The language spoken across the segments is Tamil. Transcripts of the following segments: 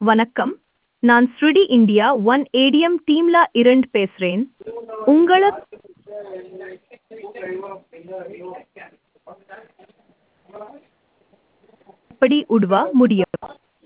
வணக்கம் நான் ஸ்ருடி இந்தியா ஒன் ஏடிஎம் டீம்ல இருந்து பேசுறேன் உங்களுக்கு எப்படி உதவ முடியும்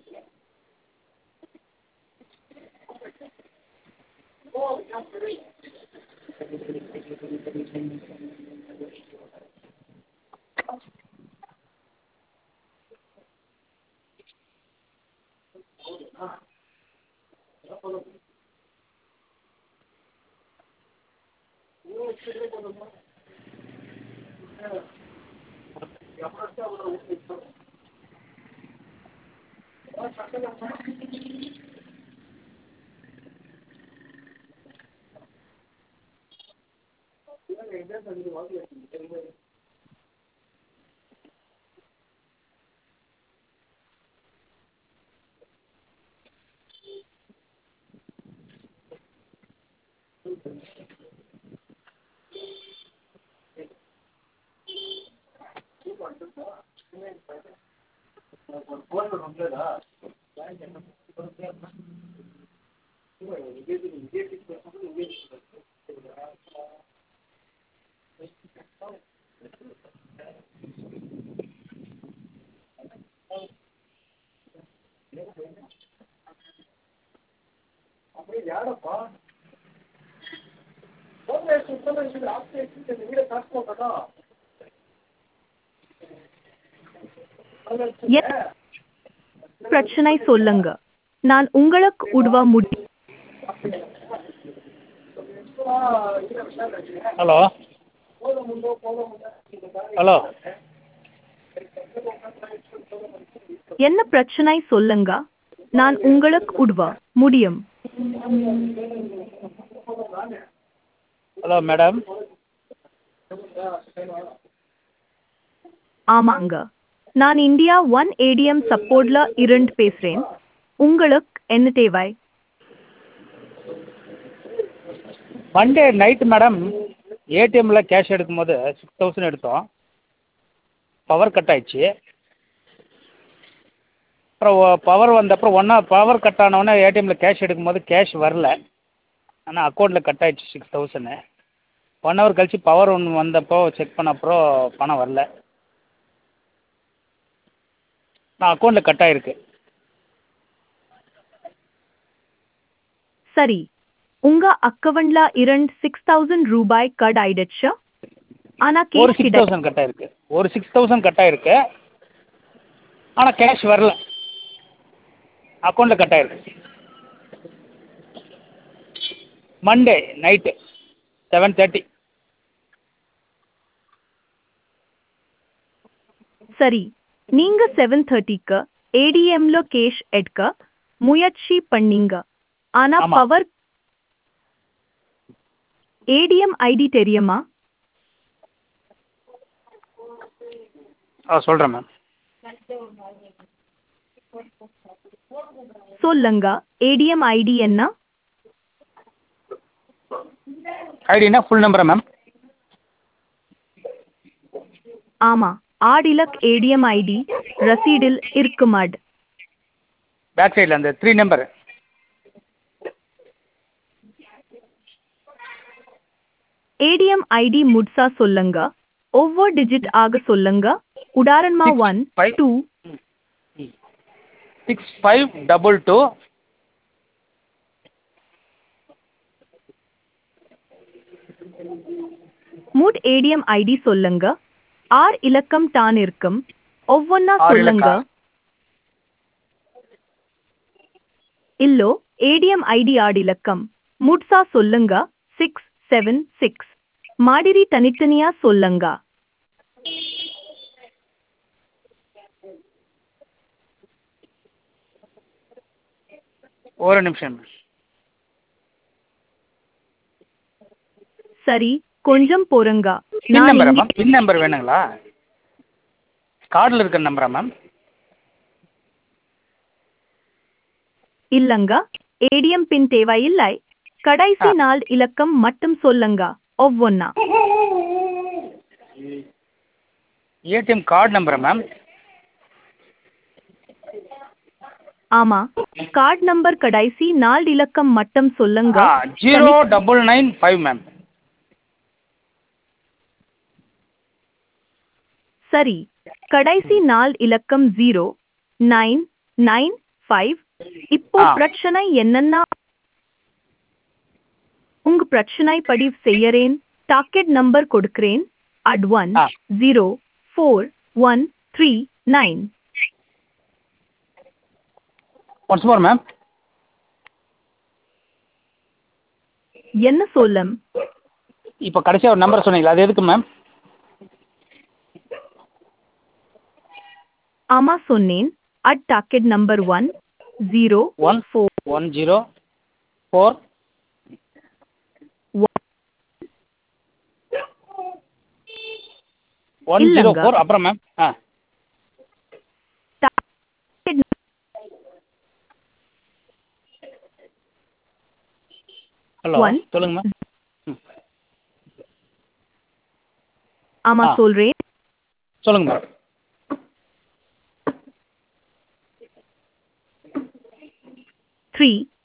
என்ன பிரச்சனை சொல்லுங்க நான் உங்களுக்கு உதவ முடியும் ஹலோ ஹலோ என்ன பிரச்சனை சொல்லுங்க நான் உங்களுக்கு உதவ முடியும் ஹலோ மேடம் ஆமாங்க நான் இந்தியா ஒன் ஏடிஎம் சப்போர்ட்ல இருந்து பேசுறேன் உங்களுக்கு என்ன தேவை மண்டே நைட்டு மேடம் ஏடிஎம்மில் கேஷ் எடுக்கும்போது சிக்ஸ் தௌசண்ட் எடுத்தோம் பவர் கட் ஆயிடுச்சு அப்புறம் பவர் வந்த அப்புறம் ஒன்றா பவர் கட் ஆனவுடனே ஏடிஎம்மில் கேஷ் எடுக்கும்போது கேஷ் வரல ஆனால் அக்கௌண்ட்டில் கட் ஆயிடுச்சு சிக்ஸ் தௌசண்ட் ஒன் ஹவர் கழிச்சு பவர் ஒன்று வந்தப்போ செக் பண்ண அப்புறம் பணம் வரல நான் அக்கௌண்ட்டில் கட் ஆயிருக்கு சரி உங்க அக்கவுண்ட்ல இருந்து சிக்ஸ் தௌசண்ட் ரூபாய் கட் ஆயிடுச்சு ஆனா ஒரு கேஸ் சிக்ஸ் கிடை தௌசண்ட் கட் ஆயிருக்கு ஒரு சிக்ஸ் தௌசண்ட் கட் ஆயிருக்கு ஆனால் கேஷ் வரல அக்கௌண்ட்டில் கட் ஆயிருக்கு மண்டே நைட்டு செவன் தேர்ட்டி சரி நீங்க செவன் தேர்ட்டிக்கு ஏடிஎம்ல கேஷ் எடுக்க முயற்சி பண்ணீங்க ஆனா ஆமா. பவர் ஏடிஎம் ஐடி தெரியுமா ஆ சொல்கிறேன் மேம் சொல்லுங்க ஏடிஎம் ஐடி என்ன ஐடினா ஃபுல் நம்பரா மேம் ஆமா ஆடிலக் ஏடிஎம் ஐடி ரசீடில் இருக்குமாட் பேக் சைடில் அந்த த்ரீ நம்பர் ஏடிஎம் ஐடி முட்சா சொல்லுங்க ஒவ்வொரு டிஜிட் ஆக சொல்லுங்க உதாரணமா Six, one five. Two six five double two மூட் ஏடிஎம் ஐடி சொல்லுங்க ஆர் இலக்கம் தான் இருக்கும் ஒவ்வொன்னா ஆறு சொல்லுங்க இலக்கா? இல்லோ ஏடிஎம் ஐடி ஆட் இலக்கம் முட்சா சொல்லுங்க சிக்ஸ் செவன் சிக்ஸ் மாதிரி தனித்தனியா சொல்லுங்க ஒரு நிமிஷம் மேம் சரி கொஞ்சம் பொறுங்க பின் நான் நம்பரா இங்கே மேம் பின் நம்பர் வேணுங்களா கார்டில் இருக்கிற நம்பரா மேம் இல்லங்க ஏடிஎம் பின் தேவையில்லை கடைசி ஆ. நாள் இலக்கம் மட்டும் சொல்லுங்க ஒவ்வொன்னா ஏடிஎம் கார்டு நம்பரா மேம் ஆமா கார்டு நம்பர் கடைசி நாலு இலக்கம் மட்டும் சொல்லுங்க ஆ zero double nine five ma'am சரி கடைசி நாலு இலக்கம் ஜீரோ நைன் நைன் ஃபைவ் இப்போ ஆ. பிரச்சனை என்னன்னா உங்க பிரச்சனை பதிவு செய்யறேன் டாக்கெட் நம்பர் கொடுக்கிறேன் அட்வான்ஸ் ஆ. Zero four one three nine once more ma'am என்ன சொல்லம் இப்போ கடைசியாக ஒரு நம்பர் சொன்னீங்களா அது எதுக்கு மேம் ஆமா சொன்னேன் அட் docket number one zero one four one zero four one zero இல்லைங்க. ஃபோர் அப்புறம் மேம் ஆ ஹலோ One. சொல்லுங்க மேம் ஆமா ஆ. சொல்றேன் சொல்லுங்க மேம் த்ரீ